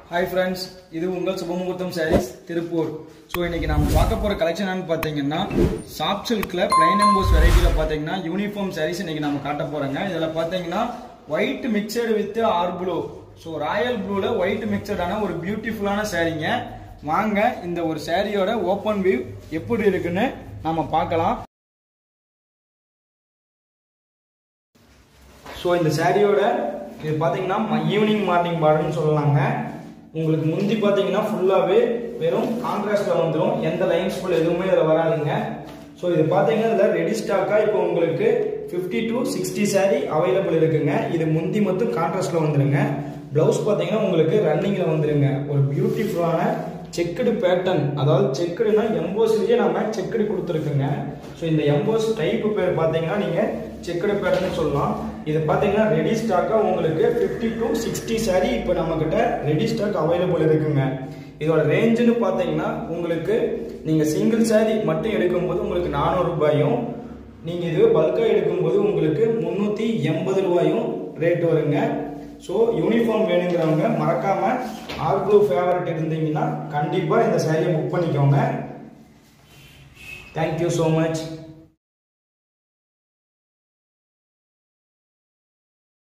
hi friends இது உங்கள் சுபமுகூர்த்தம் saris Tiruppur so இன்னைக்கு நம்ம பார்க்க போகிற கலெக்ஷன் என்னன்னு பார்த்தீங்கன்னா சாஃப்ட் சில்கில் பிளைன் எம்போஸ் வெரைட்டியில் பார்த்தீங்கன்னா யூனிஃபார்ம் சாரீஸ் இன்னைக்கு நம்ம காட்ட போகிறோங்க இதில் பார்த்தீங்கன்னா white mixed with or blue so royal ப்ளூவில் ஒயிட் மிக்சடான ஒரு பியூட்டிஃபுல்லான சாரீங்க வாங்க இந்த ஒரு சாரியோட ஓப்பன் வியூ எப்படி இருக்குன்னு நம்ம பார்க்கலாம் ஸோ இந்த சாரியோட இது பார்த்தீங்கன்னா ஈவினிங் மார்னிங் பார்டர்னு சொல்லலாங்க உங்களுக்கு முந்தி பார்த்தீங்கன்னா ஃபுல்லாகவே வெறும் கான்ட்ராஸ்டில் வந்துடும் எந்த லைன்ஸ் ஃபுல் எதுவுமே இதில் வராதுங்க ஸோ இது பார்த்தீங்கன்னா இதில் ரெடி ஸ்டாக்காக இப்போ உங்களுக்கு fifty to sixty sari available இருக்குங்க இது முந்தி மட்டும் கான்ட்ராஸ்டில் வந்துடுங்க ப்ளவுஸ் பார்த்தீங்கன்னா உங்களுக்கு ரன்னிங்கில் வந்துடுங்க ஒரு பியூட்டிஃபுல்லான செக்குடு பேட்டர்ன் அதாவது செக்குடுனா எம்போஸ்லயே நம்ம செக்குடு கொடுத்துருக்குங்க ஸோ இந்த எம்போஸ் டைப் பேர் பார்த்தீங்கன்னா நீங்கள் செக்குடு பேட்டர்னு சொல்லலாம் இது பார்த்தீங்கன்னா ரெடி ஸ்டாக்காக உங்களுக்கு ஃபிஃப்டி டு சிக்ஸ்டி சாரீ இப்போ நம்மக்கிட்ட ரெடி ஸ்டாக் அவைலபிள் இருக்குங்க இதோட ரேஞ்சுன்னு பார்த்தீங்கன்னா உங்களுக்கு நீங்கள் சிங்கிள் சாரீ மட்டும் எடுக்கும்போது உங்களுக்கு நானூறு ரூபாயும் நீங்கள் இதுவே பல்காக எடுக்கும்போது உங்களுக்கு முந்நூற்றி எண்பது ரூபாயும் ரேட் வருங்க ஸோ யூனிஃபார்ம் வேணுங்கிறவங்க மறக்காம ஆர் ப்ளூ ஃபேவரட் இருந்தீங்கன்னா கண்டிப்பாக இந்த சாரியை புக் பண்ணிக்கோங்க தேங்க்யூ ஸோ மச்